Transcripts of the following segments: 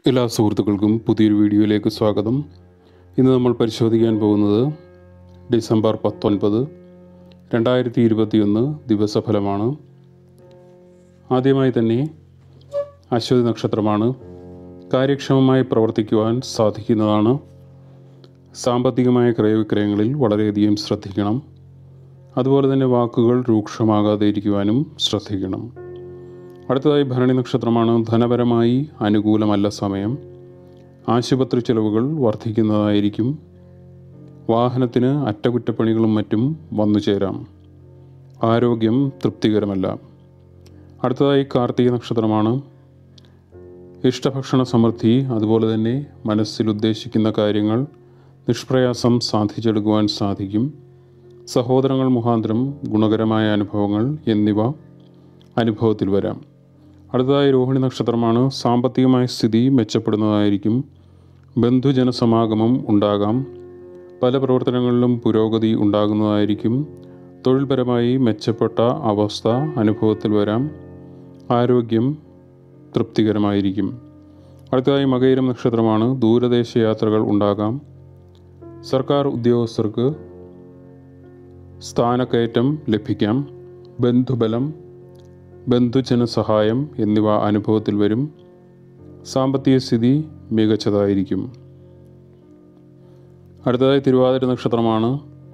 എല്ലാ സുഹൃത്തുക്കൾക്കും പുതിയൊരു വീഡിയോയിലേക്ക് സ്വാഗതം ഇന്ന് നമ്മൾ പരിശോധിക്കാൻ പോകുന്നത് ഡിസംബർ പത്തൊൻപത് രണ്ടായിരത്തി ഇരുപത്തിയൊന്ന് ദിവസഫലമാണ് ആദ്യമായി തന്നെ അശ്വതി നക്ഷത്രമാണ് കാര്യക്ഷമമായി പ്രവർത്തിക്കുവാൻ സാധിക്കുന്നതാണ് സാമ്പത്തികമായ ക്രയവിക്രയങ്ങളിൽ വളരെയധികം ശ്രദ്ധിക്കണം അതുപോലെ തന്നെ വാക്കുകൾ രൂക്ഷമാകാതെ ഇരിക്കുവാനും ശ്രദ്ധിക്കണം അടുത്തതായി ഭരണി നക്ഷത്രമാണ് ധനപരമായി അനുകൂലമല്ല സമയം ആശുപത്രി ചെലവുകൾ വർദ്ധിക്കുന്നതായിരിക്കും വാഹനത്തിന് അറ്റകുറ്റപ്പണികളും മറ്റും വന്നു ചേരാം ആരോഗ്യം തൃപ്തികരമല്ല അടുത്തതായി കാർത്തിക നക്ഷത്രമാണ് ഇഷ്ടഭക്ഷണ സമൃദ്ധി അതുപോലെ തന്നെ മനസ്സിൽ ഉദ്ദേശിക്കുന്ന കാര്യങ്ങൾ നിഷ്പ്രയാസം സാധിച്ചെടുക്കുവാൻ സാധിക്കും സഹോദരങ്ങൾ മുഖാന്തരം ഗുണകരമായ അനുഭവങ്ങൾ എന്നിവ അനുഭവത്തിൽ വരാം അടുത്തതായി രോഹിണി നക്ഷത്രമാണ് സാമ്പത്തികമായ സ്ഥിതി മെച്ചപ്പെടുന്നതായിരിക്കും ബന്ധുജനസമാഗമം ഉണ്ടാകാം പല പ്രവർത്തനങ്ങളിലും പുരോഗതി ഉണ്ടാകുന്നതായിരിക്കും തൊഴിൽപരമായി മെച്ചപ്പെട്ട അവസ്ഥ അനുഭവത്തിൽ വരാം ആരോഗ്യം തൃപ്തികരമായിരിക്കും അടുത്തതായി മകയിരം നക്ഷത്രമാണ് ദൂരദേശ യാത്രകൾ ഉണ്ടാകാം സർക്കാർ ഉദ്യോഗസ്ഥർക്ക് സ്ഥാനക്കയറ്റം ലഭിക്കാം ബന്ധുബലം ബന്ധുജന സഹായം എന്നിവ അനുഭവത്തിൽ വരും സാമ്പത്തിക സ്ഥിതി മികച്ചതായിരിക്കും അടുത്തതായി തിരുവാതിര നക്ഷത്രമാണ്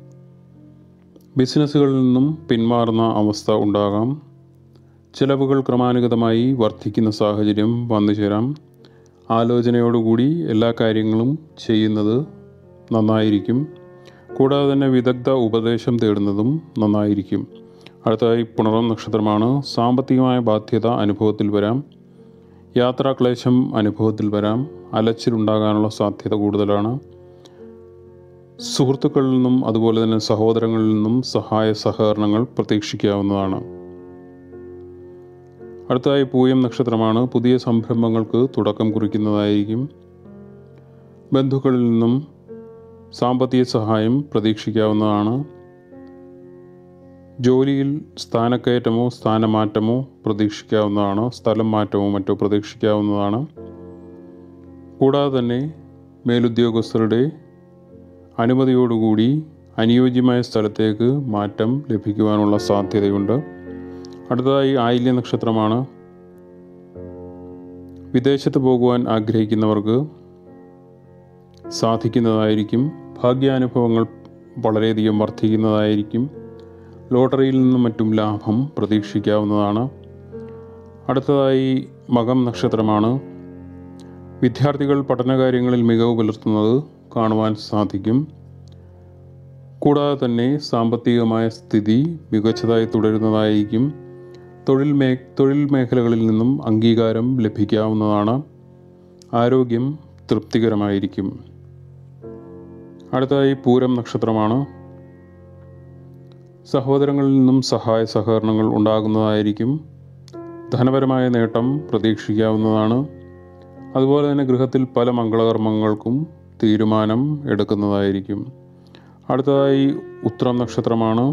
ബിസിനസ്സുകളിൽ നിന്നും പിന്മാറുന്ന അവസ്ഥ ഉണ്ടാകാം ചിലവുകൾ ക്രമാനുഗതമായി വർദ്ധിക്കുന്ന സാഹചര്യം വന്നു ചേരാം ആലോചനയോടുകൂടി എല്ലാ കാര്യങ്ങളും ചെയ്യുന്നത് നന്നായിരിക്കും കൂടാതെ തന്നെ വിദഗ്ധ ഉപദേശം തേടുന്നതും നന്നായിരിക്കും അടുത്തതായി പുണർം നക്ഷത്രമാണ് സാമ്പത്തികമായ ബാധ്യത അനുഭവത്തിൽ വരാം യാത്രാക്ലേശം അനുഭവത്തിൽ വരാം അലച്ചിലുണ്ടാകാനുള്ള സാധ്യത കൂടുതലാണ് സുഹൃത്തുക്കളിൽ നിന്നും അതുപോലെ തന്നെ സഹോദരങ്ങളിൽ നിന്നും സഹായ സഹകരണങ്ങൾ പ്രതീക്ഷിക്കാവുന്നതാണ് അടുത്തതായി പൂയം നക്ഷത്രമാണ് പുതിയ സംരംഭങ്ങൾക്ക് തുടക്കം കുറിക്കുന്നതായിരിക്കും ബന്ധുക്കളിൽ നിന്നും സാമ്പത്തിക സഹായം പ്രതീക്ഷിക്കാവുന്നതാണ് ജോലിയിൽ സ്ഥാനക്കയറ്റമോ സ്ഥാനമാറ്റമോ പ്രതീക്ഷിക്കാവുന്നതാണ് സ്ഥലം മാറ്റമോ മറ്റോ പ്രതീക്ഷിക്കാവുന്നതാണ് കൂടാതെ തന്നെ മേലുദ്യോഗസ്ഥരുടെ അനുമതിയോടുകൂടി അനുയോജ്യമായ സ്ഥലത്തേക്ക് മാറ്റം ലഭിക്കുവാനുള്ള സാധ്യതയുണ്ട് അടുത്തതായി ആയില്യ നക്ഷത്രമാണ് വിദേശത്ത് പോകുവാൻ ആഗ്രഹിക്കുന്നവർക്ക് സാധിക്കുന്നതായിരിക്കും ഭാഗ്യാനുഭവങ്ങൾ വളരെയധികം വർദ്ധിക്കുന്നതായിരിക്കും ലോട്ടറിയിൽ നിന്നും മറ്റും ലാഭം പ്രതീക്ഷിക്കാവുന്നതാണ് അടുത്തതായി മകം നക്ഷത്രമാണ് വിദ്യാർത്ഥികൾ പഠനകാര്യങ്ങളിൽ മികവ് പുലർത്തുന്നത് കാണുവാൻ സാധിക്കും കൂടാതെ തന്നെ സാമ്പത്തികമായ സ്ഥിതി മികച്ചതായി തുടരുന്നതായിരിക്കും തൊഴിൽ മേ തൊഴിൽ മേഖലകളിൽ നിന്നും അംഗീകാരം ലഭിക്കാവുന്നതാണ് ആരോഗ്യം തൃപ്തികരമായിരിക്കും അടുത്തതായി പൂരം നക്ഷത്രമാണ് സഹോദരങ്ങളിൽ നിന്നും സഹായ സഹകരണങ്ങൾ ഉണ്ടാകുന്നതായിരിക്കും ധനപരമായ നേട്ടം പ്രതീക്ഷിക്കാവുന്നതാണ് അതുപോലെ തന്നെ ഗൃഹത്തിൽ പല മംഗളകർമ്മങ്ങൾക്കും തീരുമാനം എടുക്കുന്നതായിരിക്കും അടുത്തതായി ഉത്രം നക്ഷത്രമാണ്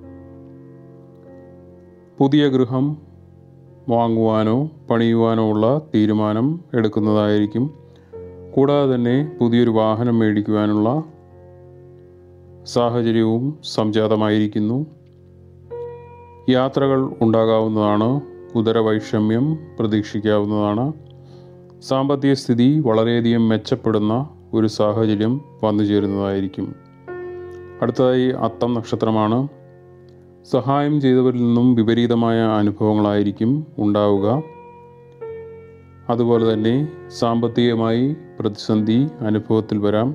പുതിയ ഗൃഹം വാങ്ങുവാനോ പണിയുവാനോ ഉള്ള തീരുമാനം എടുക്കുന്നതായിരിക്കും കൂടാതെ തന്നെ പുതിയൊരു വാഹനം മേടിക്കുവാനുള്ള സാഹചര്യവും സംജാതമായിരിക്കുന്നു യാത്രകൾ ഉണ്ടാകാവുന്നതാണ് ഉദരവൈഷമ്യം പ്രതീക്ഷിക്കാവുന്നതാണ് സാമ്പത്തിക സ്ഥിതി വളരെയധികം മെച്ചപ്പെടുന്ന ഒരു സാഹചര്യം വന്നു ചേരുന്നതായിരിക്കും അടുത്തതായി അത്തം നക്ഷത്രമാണ് സഹായം ചെയ്തവരിൽ നിന്നും വിപരീതമായ അനുഭവങ്ങളായിരിക്കും ഉണ്ടാവുക അതുപോലെ തന്നെ സാമ്പത്തികമായി പ്രതിസന്ധി അനുഭവത്തിൽ വരാം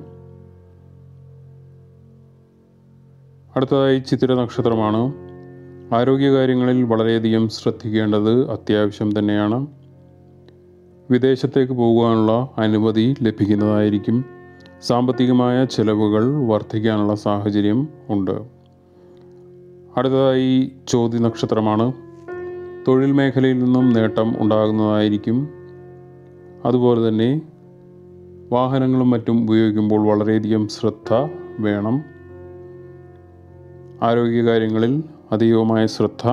അടുത്തതായി ചിത്തിര നക്ഷത്രമാണ് ആരോഗ്യകാര്യങ്ങളിൽ വളരെയധികം ശ്രദ്ധിക്കേണ്ടത് അത്യാവശ്യം തന്നെയാണ് വിദേശത്തേക്ക് പോകുവാനുള്ള അനുമതി ലഭിക്കുന്നതായിരിക്കും സാമ്പത്തികമായ ചെലവുകൾ വർദ്ധിക്കാനുള്ള സാഹചര്യം ഉണ്ട് അടുത്തതായി ചോദ്യ നക്ഷത്രമാണ് തൊഴിൽ മേഖലയിൽ നിന്നും നേട്ടം ഉണ്ടാകുന്നതായിരിക്കും അതുപോലെ തന്നെ വാഹനങ്ങളും മറ്റും ഉപയോഗിക്കുമ്പോൾ വളരെയധികം ശ്രദ്ധ വേണം ആരോഗ്യകാര്യങ്ങളിൽ അധികമായ ശ്രദ്ധ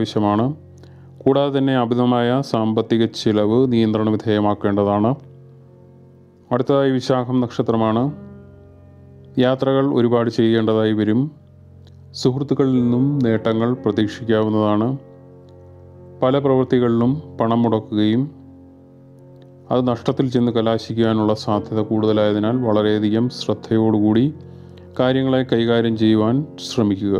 അത്യാവശ്യമാണ് കൂടാതെ തന്നെ അമിതമായ സാമ്പത്തിക ചിലവ് നിയന്ത്രണ വിധേയമാക്കേണ്ടതാണ് അടുത്തതായി വിശാഖം നക്ഷത്രമാണ് യാത്രകൾ ഒരുപാട് ചെയ്യേണ്ടതായി വരും സുഹൃത്തുക്കളിൽ നിന്നും നേട്ടങ്ങൾ പ്രതീക്ഷിക്കാവുന്നതാണ് പല പ്രവൃത്തികളിലും പണം മുടക്കുകയും അത് നഷ്ടത്തിൽ ചെന്ന് കലാശിക്കാനുള്ള സാധ്യത കൂടുതലായതിനാൽ വളരെയധികം ശ്രദ്ധയോടുകൂടി കാര്യങ്ങളെ കൈകാര്യം ചെയ്യുവാൻ ശ്രമിക്കുക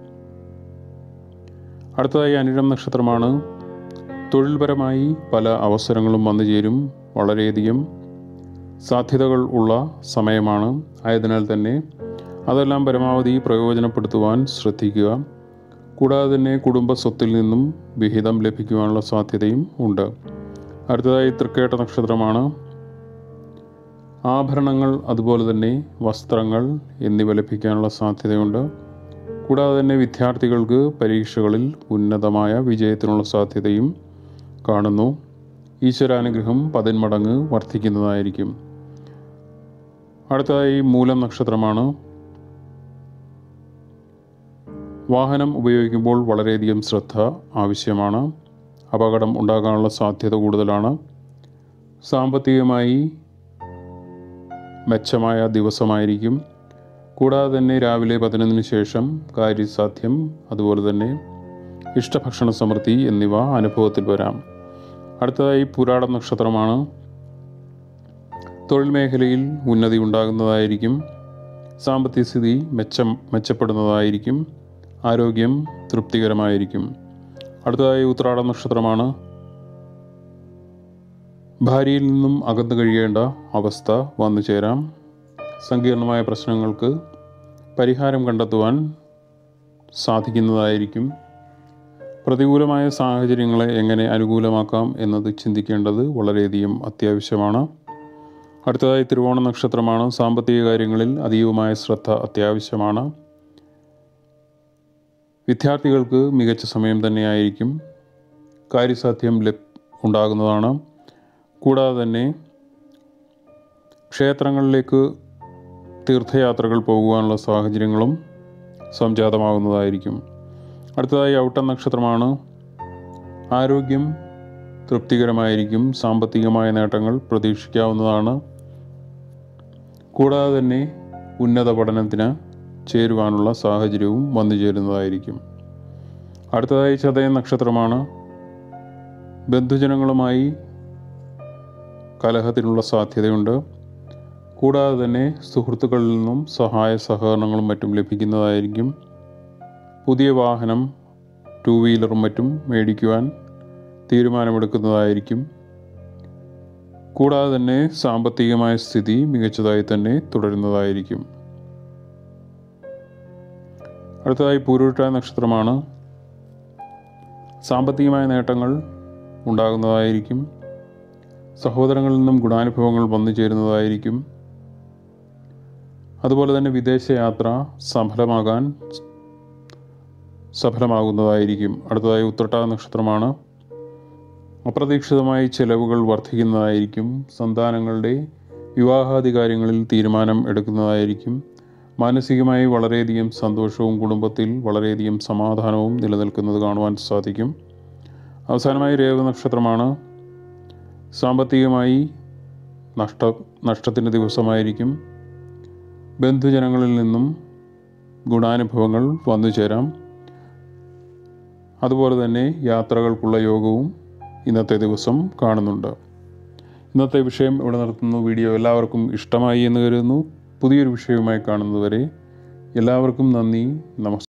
അടുത്തതായി അനിഴം നക്ഷത്രമാണ് തൊഴിൽപരമായി പല അവസരങ്ങളും വന്നു ചേരും വളരെയധികം സാധ്യതകൾ ഉള്ള സമയമാണ് ആയതിനാൽ തന്നെ അതെല്ലാം പരമാവധി പ്രയോജനപ്പെടുത്തുവാൻ ശ്രദ്ധിക്കുക കൂടാതെ തന്നെ കുടുംബ സ്വത്തിൽ നിന്നും വിഹിതം ലഭിക്കുവാനുള്ള സാധ്യതയും ഉണ്ട് അടുത്തതായി തൃക്കേട്ട നക്ഷത്രമാണ് ആഭരണങ്ങൾ അതുപോലെ തന്നെ വസ്ത്രങ്ങൾ എന്നിവ ലഭിക്കാനുള്ള സാധ്യതയുണ്ട് കൂടാതെ തന്നെ വിദ്യാർത്ഥികൾക്ക് പരീക്ഷകളിൽ ഉന്നതമായ വിജയത്തിനുള്ള സാധ്യതയും കാണുന്നു ഈശ്വരാനുഗ്രഹം പതിന്മടങ്ങ് വർദ്ധിക്കുന്നതായിരിക്കും അടുത്തതായി മൂലം നക്ഷത്രമാണ് വാഹനം ഉപയോഗിക്കുമ്പോൾ വളരെയധികം ശ്രദ്ധ ആവശ്യമാണ് അപകടം ഉണ്ടാകാനുള്ള സാധ്യത കൂടുതലാണ് സാമ്പത്തികമായി മെച്ചമായ ദിവസമായിരിക്കും കൂടാതെ തന്നെ രാവിലെ പതിനൊന്നിന് ശേഷം കാര്യസാധ്യം അതുപോലെ തന്നെ ഇഷ്ടഭക്ഷണ സമൃദ്ധി എന്നിവ അനുഭവത്തിൽ വരാം അടുത്തതായി പുരാട നക്ഷത്രമാണ് തൊഴിൽ മേഖലയിൽ ഉന്നതി ഉണ്ടാകുന്നതായിരിക്കും സാമ്പത്തിക സ്ഥിതി മെച്ചം മെച്ചപ്പെടുന്നതായിരിക്കും ആരോഗ്യം തൃപ്തികരമായിരിക്കും അടുത്തതായി ഉത്രാട നക്ഷത്രമാണ് ഭാര്യയിൽ നിന്നും അകന്നു കഴിയേണ്ട അവസ്ഥ വന്നു ചേരാം സങ്കീർണമായ പ്രശ്നങ്ങൾക്ക് പരിഹാരം കണ്ടെത്തുവാൻ സാധിക്കുന്നതായിരിക്കും പ്രതികൂലമായ സാഹചര്യങ്ങളെ എങ്ങനെ അനുകൂലമാക്കാം എന്നത് ചിന്തിക്കേണ്ടത് വളരെയധികം അത്യാവശ്യമാണ് അടുത്തതായി തിരുവോണ നക്ഷത്രമാണ് സാമ്പത്തിക കാര്യങ്ങളിൽ അതീവമായ ശ്രദ്ധ അത്യാവശ്യമാണ് വിദ്യാർത്ഥികൾക്ക് മികച്ച സമയം തന്നെയായിരിക്കും കാര്യസാധ്യം ലഭ് ഉണ്ടാകുന്നതാണ് കൂടാതെ തന്നെ ക്ഷേത്രങ്ങളിലേക്ക് തീർത്ഥയാത്രകൾ പോകുവാനുള്ള സാഹചര്യങ്ങളും സംജാതമാകുന്നതായിരിക്കും അടുത്തതായി ഔട്ടം നക്ഷത്രമാണ് ആരോഗ്യം തൃപ്തികരമായിരിക്കും സാമ്പത്തികമായ നേട്ടങ്ങൾ പ്രതീക്ഷിക്കാവുന്നതാണ് കൂടാതെ തന്നെ ഉന്നത പഠനത്തിന് ചേരുവാനുള്ള സാഹചര്യവും വന്നു ചേരുന്നതായിരിക്കും അടുത്തതായി ചതയ നക്ഷത്രമാണ് ബന്ധുജനങ്ങളുമായി കലഹത്തിനുള്ള സാധ്യതയുണ്ട് കൂടാതെ തന്നെ സുഹൃത്തുക്കളിൽ നിന്നും സഹായ സഹകരണങ്ങളും മറ്റും ലഭിക്കുന്നതായിരിക്കും പുതിയ വാഹനം ടൂ വീലറും മറ്റും മേടിക്കുവാൻ തീരുമാനമെടുക്കുന്നതായിരിക്കും കൂടാതെ തന്നെ സാമ്പത്തികമായ സ്ഥിതി മികച്ചതായി തന്നെ തുടരുന്നതായിരിക്കും അടുത്തതായി പൂരുരുട്ട നക്ഷത്രമാണ് സാമ്പത്തികമായ നേട്ടങ്ങൾ ഉണ്ടാകുന്നതായിരിക്കും സഹോദരങ്ങളിൽ നിന്നും ഗുണാനുഭവങ്ങൾ വന്നു ചേരുന്നതായിരിക്കും അതുപോലെ തന്നെ വിദേശയാത്ര സഫലമാകാൻ സഫലമാകുന്നതായിരിക്കും അടുത്തതായി ഉത്രട്ട നക്ഷത്രമാണ് അപ്രതീക്ഷിതമായി ചെലവുകൾ വർദ്ധിക്കുന്നതായിരിക്കും സന്താനങ്ങളുടെ വിവാഹാദി കാര്യങ്ങളിൽ തീരുമാനം എടുക്കുന്നതായിരിക്കും മാനസികമായി വളരെയധികം സന്തോഷവും കുടുംബത്തിൽ വളരെയധികം സമാധാനവും നിലനിൽക്കുന്നത് കാണുവാൻ സാധിക്കും അവസാനമായി രേവ നക്ഷത്രമാണ് സാമ്പത്തികമായി നഷ്ട നഷ്ടത്തിൻ്റെ ദിവസമായിരിക്കും ബന്ധുജനങ്ങളിൽ നിന്നും ഗുണാനുഭവങ്ങൾ വന്നു ചേരാം അതുപോലെ തന്നെ യാത്രകൾക്കുള്ള യോഗവും ഇന്നത്തെ ദിവസം കാണുന്നുണ്ട് ഇന്നത്തെ വിഷയം ഇവിടെ നടത്തുന്നു വീഡിയോ എല്ലാവർക്കും ഇഷ്ടമായി എന്ന് കരുതുന്നു പുതിയൊരു വിഷയവുമായി കാണുന്നതുവരെ എല്ലാവർക്കും നന്ദി നമസ്കാരം